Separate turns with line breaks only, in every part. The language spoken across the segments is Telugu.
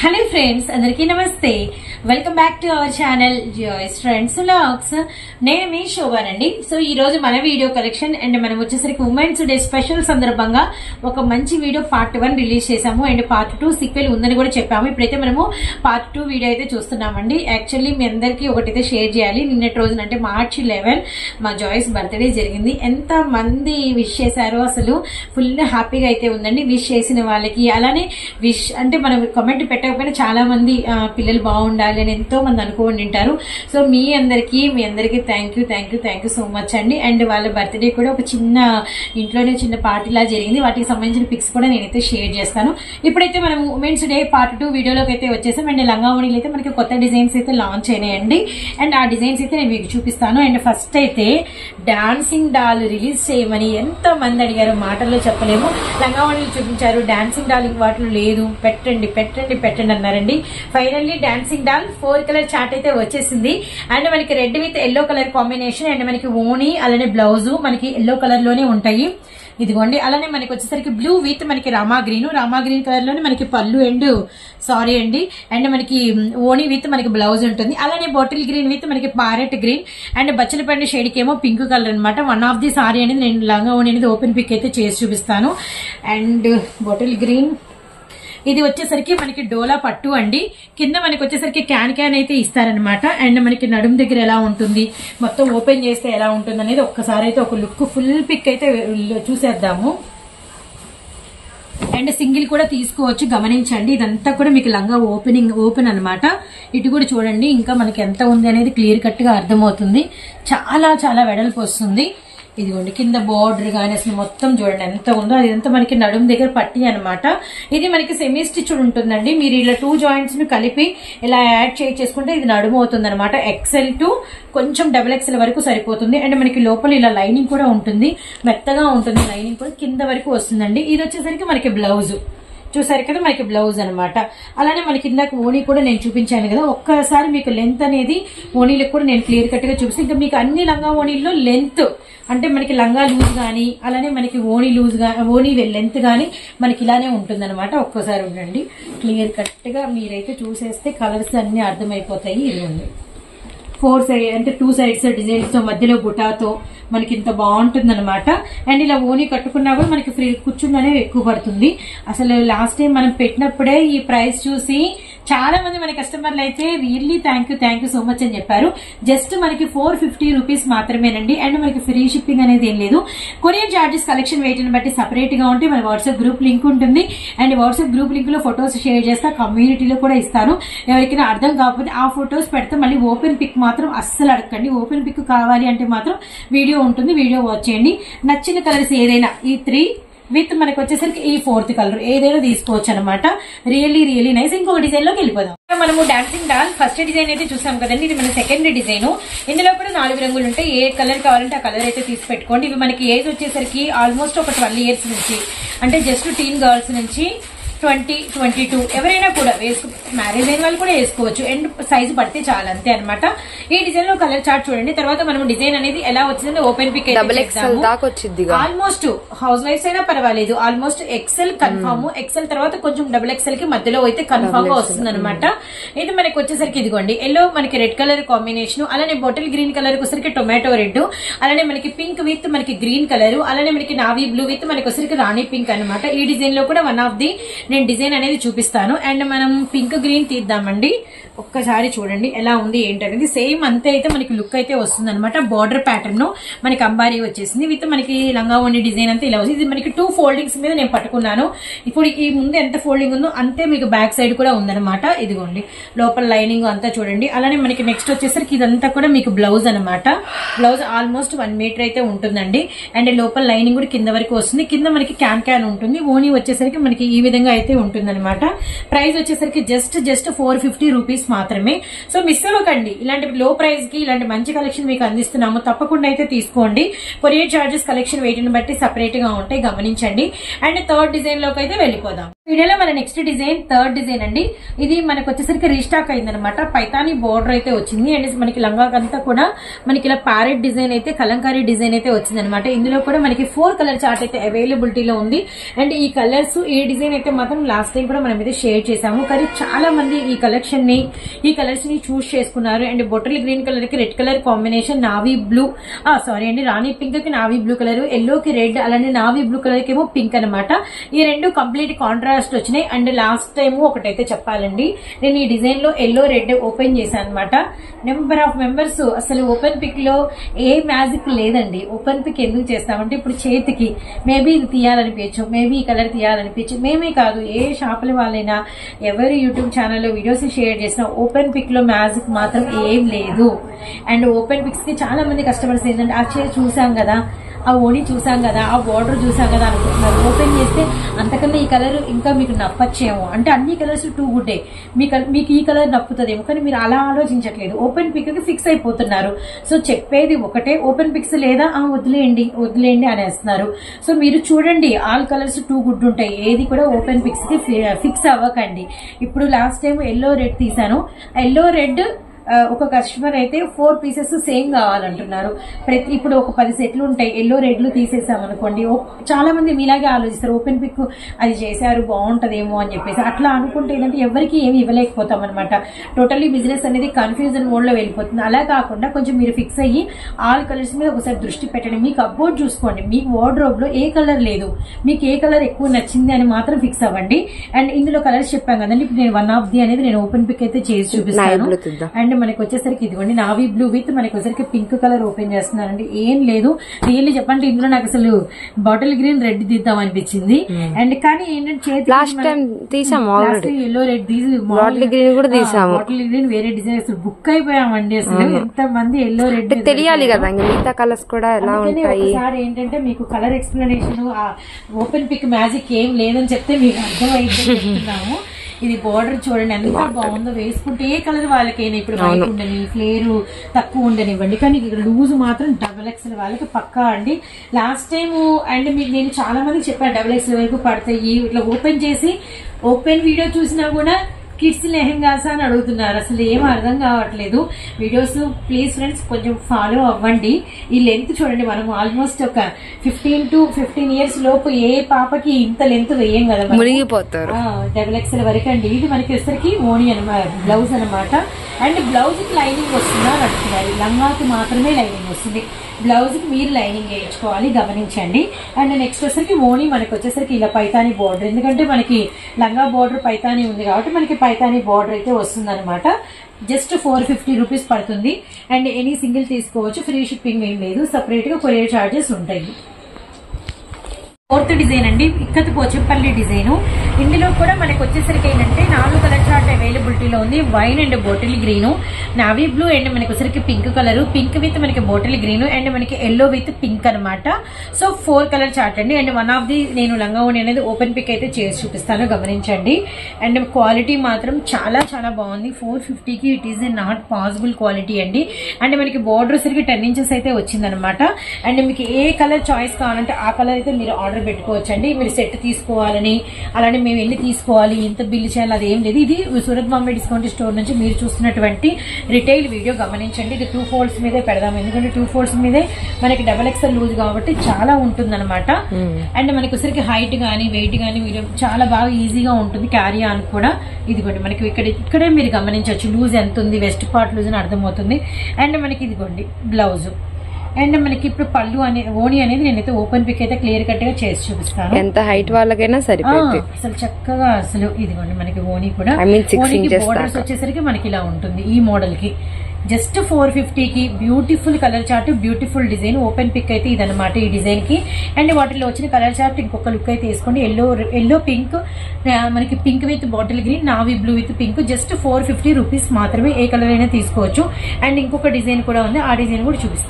హలో ఫ్రెండ్స్ అందరికీ నమస్తే welcome back to our channel Joys friends లాక్స్ నేను మీ శోభానండి సో ఈ రోజు మన వీడియో కలెక్షన్ అండ్ మనం వచ్చేసరికి ఉమెన్స్ డే స్పెషల్ సందర్భంగా ఒక మంచి వీడియో పార్ట్ వన్ రిలీజ్ చేసాము అండ్ పార్ట్ టూ సీక్వెల్ ఉందని కూడా చెప్పాము ఇప్పుడైతే మనము పార్ట్ టూ వీడియో అయితే చూస్తున్నామండి యాక్చువల్లీ మీ అందరికీ ఒకటైతే షేర్ చేయాలి నిన్నటి రోజున అంటే మార్చి లెవెన్ మా జాయ్స్ బర్త్డే జరిగింది ఎంత మంది విష్ చేశారో అసలు ఫుల్ హ్యాపీగా అయితే ఉందండి విష్ చేసిన వాళ్ళకి అలానే విష్ అంటే మనం కమెంట్ పెట్టకపోయినా చాలా మంది ఆ, పిల్లలు బాగుండాలి అని ఎంతో మంది అనుకోని ఉంటారు సో మీ అందరికీ మీ అందరికీ thank you thank you thank you so much అండి అండ్ వాళ్ళ బర్త్డే కూడా ఒక చిన్న ఇంట్లోనే చిన్న పార్టీ లా జరిగింది వాటికి సంబంధించిన పిక్స్ కూడా నేనైతే షేర్ చేస్తాను ఇప్పుడైతే మనం ఉమెన్స్ డే పార్ట్ టూ వీడియోలోకి అయితే వచ్చేసాం అండ్ లంగావణిలు అయితే మనకి కొత్త డిజైన్స్ అయితే లాంచ్ అయినాయండి అండ్ ఆ డిజైన్స్ అయితే నేను మీకు చూపిస్తాను అండ్ ఫస్ట్ అయితే డాన్సింగ్ డాల్ రిలీజ్ చేయమని ఎంత మంది అడిగారు మాటల్లో చెప్పలేము లంగావణిలు చూపించారు డాన్సింగ్ డాల్ వాటిలో లేదు పెట్టండి పెట్టండి పెట్టండి అన్నారండి finally dancing doll four colour chart అయితే వచ్చేసింది అండ్ మనకి red with yellow colour combination and మనకి ఓనీ అలానే బ్లౌజ్ మనకి ఎల్లో కలర్ లోనే ఉంటాయి ఇదిగోండి అలానే మనకి వచ్చేసరికి బ్లూ విత్ మనకి Rama green Rama green colour లోనే మనకి పళ్ళు అండ్ సారీ అండి అండ్ మనకి ఓణి విత్ మనకి బ్లౌజ్ ఉంటుంది అలానే బాటిల్ గ్రీన్ విత్ మనకి పారెట్ గ్రీన్ అండ్ బచ్చలపండు షేడ్ కి ఏమో పింక్ కలర్ అనమాట వన్ ఆఫ్ ది సారీ అనేది నేను లంగా ఓణి అనేది ఓపెన్ పిక్ అయితే చేసి చూపిస్తాను అండ్ బాటిల్ గ్రీన్ ఇది వచ్చేసరికి మనకి డోలా పట్టు అండి కింద మనకి వచ్చేసరికి క్యాన్ క్యాన్ అయితే ఇస్తారనమాట అండ్ మనకి నడుము దగ్గర ఎలా ఉంటుంది మొత్తం ఓపెన్ చేస్తే ఎలా ఉంటుంది అనేది ఒక్కసారి అయితే ఒక లుక్ ఫుల్ పిక్ అయితే చూసేద్దాము అండ్ సింగిల్ కూడా తీసుకోవచ్చు గమనించండి ఇదంతా కూడా మీకు లంగా ఓపెనింగ్ ఓపెన్ అన్నమాట ఇటు కూడా చూడండి ఇంకా మనకి ఎంత ఉంది అనేది క్లియర్ కట్ గా అర్థమవుతుంది చాలా చాలా వెడల్పు వస్తుంది ఇదిగోండి కింద బార్డర్ కానీ అసలు మొత్తం చూడండి ఎంత ఉందో అదంతా మనకి నడుము దగ్గర పట్టి అన్నమాట ఇది మనకి సెమీ స్టిచ్డ్ ఉంటుందండి మీరు ఇలా టూ జాయింట్స్ ను కలిపి ఇలా యాడ్ చేయి చేసుకుంటే ఇది నడుము అవుతుంది అనమాట ఎక్సెల్ టు కొంచెం డబుల్ ఎక్సెల్ వరకు సరిపోతుంది అండ్ మనకి లోపల ఇలా లైనింగ్ కూడా ఉంటుంది మెత్తగా ఉంటుంది లైనింగ్ కూడా కింద వరకు వస్తుందండి ఇది వచ్చేసరికి మనకి బ్లౌజ్ చూసారు కదా మనకి బ్లౌజ్ అన్నమాట అలానే మనకి ఇందాక ఓణీ కూడా నేను చూపించాను కదా ఒక్కసారి మీకు లెంత్ అనేది ఓణీలకు కూడా నేను క్లియర్ కట్ గా చూపిస్తాను ఇంకా మీకు అన్ని లంగా ఓణీల్లో లెంత్ అంటే మనకి లంగా లూజ్ గానీ అలానే మనకి ఓణి లూజ్ గా ఓణి లెంత్ గానీ మనకి ఇలానే ఉంటుంది అనమాట ఒక్కసారి ఉండండి క్లియర్ కట్ గా మీరైతే చూసేస్తే కలర్స్ అన్ని అర్థమైపోతాయి ఇదిగోండి ఫోర్ సైడ్ అంటే టూ సైడ్స్ డిజైన్స్ తో మధ్యలో బుటాతో మనకి ఇంత బాగుంటుంది అనమాట అండ్ ఇలా ఓని కట్టుకున్నా కూడా మనకి ఫ్రీ కూర్చుండనే ఎక్కువ పడుతుంది అసలు లాస్ట్ టైం మనం పెట్టినప్పుడే ఈ ప్రైస్ చూసి చాలా మంది మన కస్టమర్లు అయితే really thank you thank you so much అని చెప్పారు జస్ట్ మనకి ఫోర్ ఫిఫ్టీ రూపీస్ మాత్రమేనండి అండ్ మనకి ఫ్రీ షిప్పింగ్ అనేది ఏం లేదు కొరియర్ చార్జెస్ కలెక్షన్ వెయిట్ బట్టి సపరేట్ గా ఉంటే మన వాట్సాప్ గ్రూప్ లింక్ ఉంటుంది అండ్ వాట్సాప్ గ్రూప్ లింక్ లో ఫొటోస్ షేర్ చేస్తా కమ్యూనిటీలో కూడా ఇస్తాను ఎవరికైనా అర్థం కాకపోతే ఆ ఫొటోస్ పెడితే మళ్ళీ ఓపెన్ పిక్ మాత్రం అస్సలు అడగండి ఓపెన్ పిక్ కావాలి అంటే మాత్రం వీడియో ఉంటుంది వీడియో వాచ్ చేయండి నచ్చిన కలర్స్ ఏదైనా ఈ త్రీ విత్ మనకి వచ్చేసరికి ఈ ఫోర్త్ కలర్ ఏదైనా తీసుకోవచ్చు అనమాట రియల్లీ రియల్లీ నైస్ ఇంకొక డిజైన్ లోకి వెళ్ళిపోదాం మనము డాన్సింగ్ డాల్ ఫస్ట్ డిజైన్ అయితే చూసాం కదండి ఇది మన సెకండ్ డిజైన్ ఇందులో కూడా నాలుగు రంగులు ఉంటాయి ఏ కలర్ కావాలంటే ఆ కలర్ అయితే తీసి పెట్టుకోండి ఇవి మనకి ఏజ్ వచ్చేసరికి ఆల్మోస్ట్ ఒక ట్వెల్వ్ ఇయర్స్ నుంచి అంటే జస్ట్ టీన్ గర్ల్స్ నుంచి ట్వంటీ ట్వంటీ టూ ఎవరైనా కూడా వేసుకో మ్యారేజ్ అయిన వాళ్ళు కూడా వేసుకోవచ్చు అండ్ సైజు పడితే చాలు అంతే అనమాట ఈ డిజైన్ లో కలర్ చార్ట్ చూడండి తర్వాత మనం డిజైన్ అనేది ఎలా వచ్చిందో ఓపెన్ పిక్
డబుల్ ఎక్స్ఎల్ దాకా వచ్చిందిగా
ఆల్మోస్ట్ హౌస్ వైఫ్స్ అయినా పర్వాలేదు ఆల్మోస్ట్ ఎక్సెల్ కన్ఫర్మ్ ఎక్సెల్ తర్వాత కొంచెం డబుల్ ఎక్సెల్ కి మధ్యలో అయితే కన్ఫర్మ్ గా వస్తుంది అనమాట ఇది మనకి వచ్చేసరికి ఇదిగోండి ఎల్లో మనకి రెడ్ కలర్ కాంబినేషన్ అలానే బాటిల్ గ్రీన్ కలర్ వచ్చేసరికి టొమాటో రెడ్ అలానే మనకి పింక్ విత్ మనకి గ్రీన్ కలర్ అలానే మనకి నావీ బ్లూ విత్ మనకి వచ్చేసరికి రాణి పింక్ అనమాట ఈ డిజైన్ లో కూడా వన్ ఆఫ్ ది నేను డిజైన్ అనేది చూపిస్తాను అండ్ మనం పింక్ గ్రీన్ తీద్దామండి ఒక్కసారి చూడండి ఎలా ఉంది ఏంటనేది సేమ్ అంతే అయితే మనకి లుక్ అయితే వస్తుంది అనమాట బార్డర్ ప్యాటర్న్ మనకి అంబారీ వచ్చేసింది విత్ మనకి లంగా ఉండి డిజైన్ అంతా ఇలా వస్తుంది ఇది మనకి టూ ఫోల్డింగ్స్ మీద నేను పట్టుకున్నాను ఇప్పుడు ఈ ముందు ఎంత ఫోల్డింగ్ ఉందో అంతే మీకు బ్యాక్ సైడ్ కూడా ఉందన్నమాట ఇదిగోండి లోపల లైనింగ్ అంతా చూడండి అలానే మనకి నెక్స్ట్ వచ్చేసరికి ఇదంతా కూడా మీకు బ్లౌజ్ అనమాట బ్లౌజ్ ఆల్మోస్ట్ వన్ మీటర్ అయితే ఉంటుందండి అండ్ లోపల లైనింగ్ కూడా కింద వరకు వస్తుంది కింద మనకి క్యాన్ క్యాన్ ఉంటుంది ఓనీ వచ్చేసరికి మనకి ఈ విధంగా అయితే ఉంటుంది అనమాట ప్రైస్ వచ్చేసరికి just just four fifty rupees మాత్రమే సో మిస్ అవ్వకండి ఇలాంటి లో ప్రైస్ కి ఇలాంటి మంచి కలెక్షన్ మీకు అందిస్తున్నాము తప్పకుండా అయితే తీసుకోండి కొరియర్ చార్జెస్ కలెక్షన్ వెయిట్ ని బట్టి సపరేట్ గా ఉంటాయి గమనించండి అండ్ థర్డ్ డిజైన్ లోకి అయితే వెళ్ళిపోదాం వీడియోలో మన నెక్స్ట్ డిజైన్ థర్డ్ డిజైన్ అండి ఇది మనకు వచ్చేసరికి రీస్టాక్ అయిందనమాట పైతాని బోర్డర్ అయితే వచ్చింది అండ్ మనకి లంగాకంతా కూడా మనకి ఇలా ప్యారెట్ డిజైన్ అయితే కలంకారీ డిజైన్ అయితే వచ్చింది అనమాట ఇందులో కూడా మనకి ఫోర్ కలర్ చార్ట్ అయితే అవైలబిలిటీలో ఉంది అండ్ ఈ కలర్స్ ఈ డిజైన్ అయితే మాత్రం లాస్ట్ టైం కూడా మనం అయితే షేర్ చేసాము కానీ చాలా మంది ఈ కలెక్షన్ ని ఈ కలర్స్ ని చూస్ చేసుకున్నారు అండ్ బొట్టలి గ్రీన్ కలర్ కి red colour combination navy blue sari అండి రాణి పింక్ కి నావీ బ్లూ కలర్ ఎల్లో కి రెడ్ అలానే నావీ బ్లూ కలర్ కి ఏమో పింక్ అనమాట ఈ రెండు కంప్లీట్ కాంట్రాస్ట్ వచ్చినాయి అండ్ లాస్ట్ టైం ఒకటైతే చెప్పాలండి నేను ఈ డిజైన్ లో ఎల్లో రెడ్ ఓపెన్ చేశాను అనమాట నెంబర్ ఆఫ్ మెంబర్స్ అసలు ఓపెన్ పిక్ లో ఏ మ్యాజిక్ లేదండి ఓపెన్ పిక్ ఎందుకు చేస్తామంటే ఇప్పుడు చేతికి మేబీ ఇది తీయాలనిపించు మేబీ ఈ కలర్ తీయాలనిపించు మేమే కాదు ఏ షాపుల వాళ్ళైనా ఎవరు యూట్యూబ్ ఛానల్లో వీడియోస్ షేర్ చేసినా ఓపెన్ పిక్ లో మ్యాజిక్ మాత్రం ఏం లేదు అండ్ ఓపెన్ పిక్స్ కి చాలా మంది కస్టమర్స్ ఏంటంటే ఆ చీర చూసాం కదా ఆ ఓణి చూసాం కదా ఆ బార్డర్ చూసాం కదా అనుకుంటున్నారు ఓపెన్ చేస్తే అంతకన్నా ఈ కలర్ ఇంకా మీకు నప్పచ్చేమో అంటే అన్ని కలర్స్ టూ గుడ్డే మీ కల- మీకు ఈ కలర్ నప్పుతుందేమో కానీ మీరు అలా ఆలోచించట్లేదు ఓపెన్ పిక్ కి ఫిక్స్ అయిపోతున్నారు సో చెప్పేది ఒకటే ఓపెన్ పిక్స్ లేదా ఆ వదిలేయండి వదిలేయండి అనేస్తున్నారు సో మీరు చూడండి ఆల్ కలర్స్ టూ గుడ్ ఉంటాయి ఏది కూడా ఓపెన్ పిక్స్ కి ఫిక్స్ అవ్వకండి ఇప్పుడు లాస్ట్ టైం ఎల్లో రెడ్ తీసాను ఎల్లో రెడ్ ఆ, ఒక కస్టమర్ అయితే ఫోర్ పీసెస్ సేమ్ కావాలంటున్నారు ప్రతి ఇప్పుడు ఒక పది సెట్లు ఉంటాయి ఎల్లో రెడ్లు తీసేసాం అనుకోండి ఓ- చాలా మంది మీలాగే ఆలోచిస్తారు ఓపెన్ పిక్ అది చేశారు బాగుంటదేమో అని చెప్పేసి అట్లా అనుకుంటే ఏంటంటే ఎవరికి ఏమి ఇవ్వలేకపోతాం అనమాట టోటల్లీ బిజినెస్ అనేది కన్ఫ్యూజన్ మోడ్ లో వెళ్ళిపోతుంది అలా కాకుండా కొంచెం మీరు ఫిక్స్ అయ్యి ఆల్ కలర్స్ మీద ఒకసారి దృష్టి పెట్టండి మీకు అబ్బోర్డ్ చూసుకోండి మీ వార్డ్రోబ్ లో ఏ కలర్ లేదు మీకు ఏ కలర్ ఎక్కువ నచ్చింది అని మాత్రం ఫిక్స్ అవ్వండి అండ్ ఇందులో కలర్స్ చెప్పాం కదండి ఇప్పుడు నేను వన్ ఆఫ్ ది అనేది నేను ఓపెన్ పిక్ అయితే చేసి చూపిస్తాను
blue చూద్దాం.
అండ్ మనకి వచ్చేసరికి ఇదిగోండి నావీ బ్లూ విత్ మనకి వచ్చేసరికి పింక్ కలర్ ఓపెన్ చేస్తున్నానండి ఏం లేదు రియల్లీ చెప్పండి ఇందులో నాకు అసలు బాటిల్ గ్రీన్ రెడ్ తీద్దాం అనిపించింది అండ్ కానీ ఏంటంటే చేతి
లాస్ట్ టైం తీసాము ఆల్రెడీ
ఎల్లో రెడ్ తీసి
బాటిల్ గ్రీన్ కూడా తీసాము
బాటిల్ గ్రీన్ వేరే డిజైన్ అసలు బుక్ అయిపోయామండి అసలు ఎంత మంది ఎల్లో రెడ్
అంటే తెలియాలి కదా ఇంకా మిగతా కలర్స్ కూడా ఎలా
అందుకనే
ఉంటాయి
ఒకసారి ఏంటంటే మీకు colour explanation open pic magic ఏం లేదని చెప్తే మీకు అర్థమైంది చెప్తున్నాము ఇది బోర్డర్ చూడండి ఎంత బాగుందో వేసుకుంటే ఏ కలర్ వాళ్ళకైనా ఇప్పుడు వైట్ ఉండని ఫ్లేర్ తక్కువ ఉండనివ్వండి కానీ ఇక్కడ లూజ్ మాత్రం డబల్ ఎక్స్ఎల్ వాళ్ళకి పక్కా అండి లాస్ట్ టైం అండ్ మీకు నేను చాలా మందికి చెప్పాను డబల్ ఎక్స్ఎల్ వరకు పడతాయి ఇట్లా ఓపెన్ చేసి ఓపెన్ వీడియో చూసినా కూడా కిడ్స్ లెహెంగాస్ అని అడుగుతున్నారు అసలు ఏం అర్థం కావట్లేదు వీడియోస్ ప్లీజ్ ఫ్రెండ్స్ కొంచెం ఫాలో అవ్వండి ఈ లెంత్ చూడండి మనం ఆల్మోస్ట్ ఒక ఫిఫ్టీన్ టు ఫిఫ్టీన్ ఇయర్స్ లోపు ఏ పాపకి ఇంత లెంత్ వేయం కదా మనం.
మునిగిపోతారు
డబుల్ ఎక్స్ఎల్ వరకు అండి ఇది మనకి వచ్చేసరికి ఓణి అనమాట బ్లౌజ్ అనమాట అండ్ బ్లౌజ్ కి లైనింగ్ వస్తుందా అని అడుగుతున్నారు లంగాకి మాత్రమే లైనింగ్ వస్తుంది బ్లౌజ్ కి మీరు లైనింగ్ వేయించుకోవాలి గమనించండి అండ్ నెక్స్ట్ వచ్చేసరికి ఓణి మనకి వచ్చేసరికి ఇలా పైతాని బోర్డర్ ఎందుకంటే మనకి లంగా బోర్డర్ పైతాని ఉంది కాబట్టి మనకి పైతాని బోర్డర్ అయితే వస్తుంది అనమాట జస్ట్ ఫోర్ ఫిఫ్టీ రూపీస్ పడుతుంది అండ్ ఎనీ సింగిల్ తీసుకోవచ్చు ఫ్రీ షిప్పింగ్ ఏం లేదు సపరేట్ గా కొరియర్ చార్జెస్ ఉంటాయి ఫోర్త్ డిజైన్ అండి ఇక్కత్ పోచంపల్లి డిజైన్ ఇందులో కూడా మనకి వచ్చేసరికి ఏంటంటే నాలుగు కలర్ చార్ట్ అవైలబిలిటీలో ఉంది wine and bottle green navy blue and మనకి వచ్చరికి పింక్ కలర్ పింక్ విత్ మనకి బాటిల్ గ్రీన్ అండ్ మనకి ఎల్లో విత్ పింక్ అన్నమాట సో ఫోర్ కలర్ చార్ట్ అండి అండ్ వన్ ఆఫ్ ది నేను లంగావోని అనేది ఓపెన్ పిక్ అయితే చేసి చూపిస్తాను గమనించండి అండ్ క్వాలిటీ మాత్రం చాలా చాలా బాగుంది ఫోర్ ఫిఫ్టీకి it is not possible quality అండి అండ్ మనకి బోర్డర్ సరికి టెన్ ఇంచెస్ అయితే వచ్చిందనమాట అండ్ మీకు ఏ కలర్ చాయిస్ కావాలంటే ఆ కలర్ అయితే మీరు ఆర్డర్ పెట్టుకోవచ్చండి మీరు సెట్ తీసుకోవాలని అలానే మేము వెళ్ళి తీసుకోవాలి ఇంత బిల్ చేయాలి అది ఏం లేదు ఇది సూరత్ బాంబే డిస్కౌంట్ స్టోర్ నుంచి మీరు చూస్తున్నటువంటి రిటైల్ వీడియో గమనించండి ఇది టూ ఫోల్డ్స్ మీదే పెడదాం ఎందుకంటే టూ ఫోల్డ్స్ మీదే మనకి డబల్ ఎక్స్ఎల్ లూజ్ కాబట్టి చాలా ఉంటుంది అండ్ మనకి వచ్చరికి హైట్ గానీ వెయిట్ గానీ మీరు చాలా బాగా ఈజీగా ఉంటుంది క్యారీ ఆన్ కూడా ఇదిగోండి మనకి ఇక్కడ ఇక్కడే మీరు గమనించవచ్చు లూజ్ ఎంత ఉంది వెస్ట్ పార్ట్ లూజ్ అని అర్థమవుతుంది అండ్ మనకి ఇదిగోండి బ్లౌజ్ అండ్ మనకి ఇప్పుడు పళ్ళు అనే ఓణి అనేది నేనైతే ఓపెన్ పిక్ అయితే క్లియర్ కట్ గా చేసి చూపిస్తాను
ఎంత హైట్ వాళ్ళకైనా
ఆ,
సరిపోద్ది
అసలు చక్కగా అసలు ఇదిగోండి మనకి ఓణి కూడా
I mean six
ఓణికి
inches
బోర్డర్స్
దాకా.
వచ్చేసరికి మనకి ఇలా ఉంటుంది ఈ మోడల్ కి జస్ట్ ఫోర్ ఫిఫ్టీకి beautiful colour chart beautiful design open pic అయితే ఇదనమాట ఈ డిజైన్ కి అండ్ వాటిలో వచ్చిన కలర్ చార్ట్ ఇంకొక లుక్ అయితే వేసుకోండి ఎల్లో ఎల్లో పింక్ మనకి pink with bottle green navy blue with pink just four fifty rupees మాత్రమే ఏ కలర్ అయినా తీసుకోవచ్చు అండ్ ఇంకొక డిజైన్ కూడా ఉంది ఆ డిజైన్ కూడా చూపిస్తాను ఇలా మన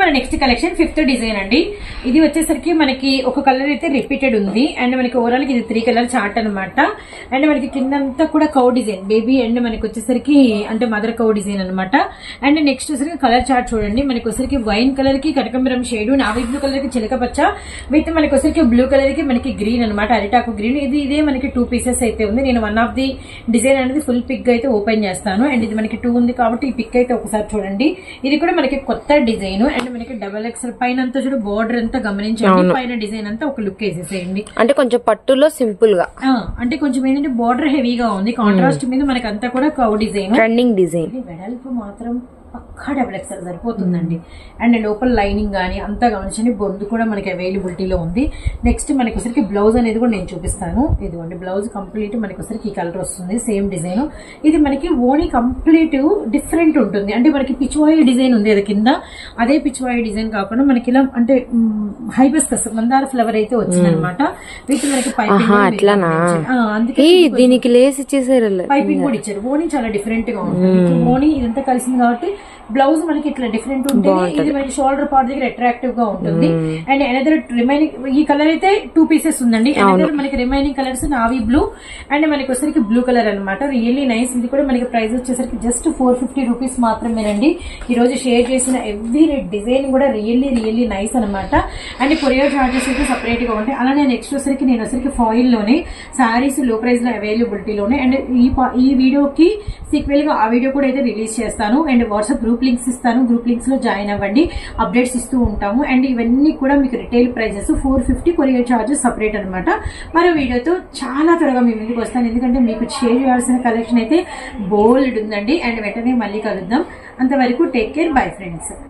మన నెక్స్ట్ కలెక్షన్ ఫిఫ్త్ డిజైన్ అండి ఇది వచ్చేసరికి మనకి ఒక కలర్ అయితే రిపీటెడ్ ఉంది అండ్ మనకి ఓవరాల్ ఇది త్రీ కలర్ చార్ట్ అనమాట అండ్ మనకి కిందంతా కూడా కౌ డిజైన్ బేబీ అండ్ మనకి వచ్చేసరికి అంటే మదర్ కౌ డిజైన్ అనమాట అండ్ నెక్స్ట్ వచ్చేసరికి కలర్ చార్ట్ చూడండి మనకి వచ్చేసరికి వైన్ కలర్ కి కనకంబరం షేడ్ నావీ బ్లూ కలర్ కి చిలక పచ్చ విత్ మనకి వచ్చేసరికి బ్లూ కలర్ కి మనకి గ్రీన్ అనమాట అరిటాకు గ్రీన్ ఇది ఇదే మనకి టూ పీసెస్ అయితే ఉంది నేను వన్ ఆఫ్ ది డిజైన్ అనేది ఫుల్ పిక్ అయితే ఓపెన్ చేస్తాను అండ్ ఇది మనకి టూ ఉంది కాబట్టి ఈ పిక్ అయితే ఒకసారి చూడండి ఇది కూడా మనకి కొత్త డిజైన్ అండ్ మనకి డబల్ ఎక్స్ పైన అంతా చూడు బోర్డర్ అంతా గమనించండి పైన డిజైన్ అంతా ఒక లుక్ వేసేసేయండి
అంటే కొంచెం పట్టులో సింపుల్ గా
ఆ, అంటే కొంచెం ఏంటంటే బోర్డర్ హెవీగా ఉంది కాంట్రాస్ట్ మీద మనకి అంతా కూడా కౌ డిజైన్
ట్రెండింగ్ డిజైన్
ఇది వెడల్పు మాత్రం పక్కా డబుల్ ఎక్స్ఎల్ సరిపోతుందండి అండ్ లోపల లైనింగ్ కానీ అంతా గమనించండి బొందు కూడా మనకి అవైలబిలిటీలో ఉంది నెక్స్ట్ మనకి ఒకసారికి బ్లౌజ్ అనేది కూడా నేను చూపిస్తాను ఇదిగోండి బ్లౌజ్ కంప్లీట్ మనకి ఒకసారికి ఈ కలర్ వస్తుంది సేమ్ డిజైన్ ఇది మనకి ఓణి కంప్లీట్ డిఫరెంట్ ఉంటుంది అంటే మనకి పిచ్వాయి డిజైన్ ఉంది అది కింద అదే పిచ్వాయి డిజైన్ కాకుండా మనకి ఇలా అంటే హైబస్కస్ మందార ఫ్లవర్ అయితే వచ్చింది అనమాట వీటి మనకి పైపింగ్
ఆహా, అట్లానా?
అందుకే
ఏ దీనికి లేస్ ఇచ్చేసారు
పైపింగ్ కూడా ఇచ్చారు ఓణి చాలా డిఫరెంట్ గా ఉంటుంది ఓణి ఇదంతా కలిసింది కాబట్టి బ్లౌజ్ మనకి ఇట్లా డిఫరెంట్ ఉంటుంది ఇది మనకి షోల్డర్ పార్ట్ దగ్గర అట్రాక్టివ్ గా ఉంటుంది అండ్ అనదర్ రిమైనింగ్ ఈ కలర్ అయితే టూ పీసెస్ ఉందండి అనదర్ మనకి remaining colours navy blue and మనకి వచ్చేసరికి బ్లూ కలర్ అనమాట రియల్లీ నైస్ ఇది కూడా మనకి ప్రైస్ వచ్చేసరికి జస్ట్ ఫోర్ ఫిఫ్టీ రూపీస్ మాత్రమేనండి ఈ రోజు షేర్ చేసిన ఎవ్రీ డిజైన్ కూడా రియల్లీ రియల్లీ నైస్ అనమాట అండ్ కొరియర్ చార్జెస్ అయితే సపరేట్ గా ఉంటాయి అలానే నెక్స్ట్ వచ్చరికి నేను వచ్చరికి ఫాయిల్ లోనే సారీస్ లో ప్రైస్ లో అవైలబిలిటీలోనే అండ్ ఈ పా- ఈ వీడియోకి సీక్వెల్ గా ఆ వీడియో కూడా అయితే రిలీజ్ చేస్తాను అండ్ వాట్సాప్ గ్రూప్ లింక్స్ ఇస్తాను గ్రూప్ లింక్స్ లో జాయిన్ అవ్వండి అప్డేట్స్ ఇస్తూ ఉంటాము అండ్ ఇవన్నీ కూడా మీకు retail prices four fifty courier charges separate అనమాట మరో వీడియోతో చాలా త్వరగా మీ ముందుకు వస్తాను ఎందుకంటే మీకు షేర్ చేయాల్సిన కలెక్షన్ అయితే బోల్డ్ ఉందండి అండ్ వెంటనే మళ్ళీ కలుద్దాం అంతవరకు టేక్ కేర్ బై ఫ్రెండ్స్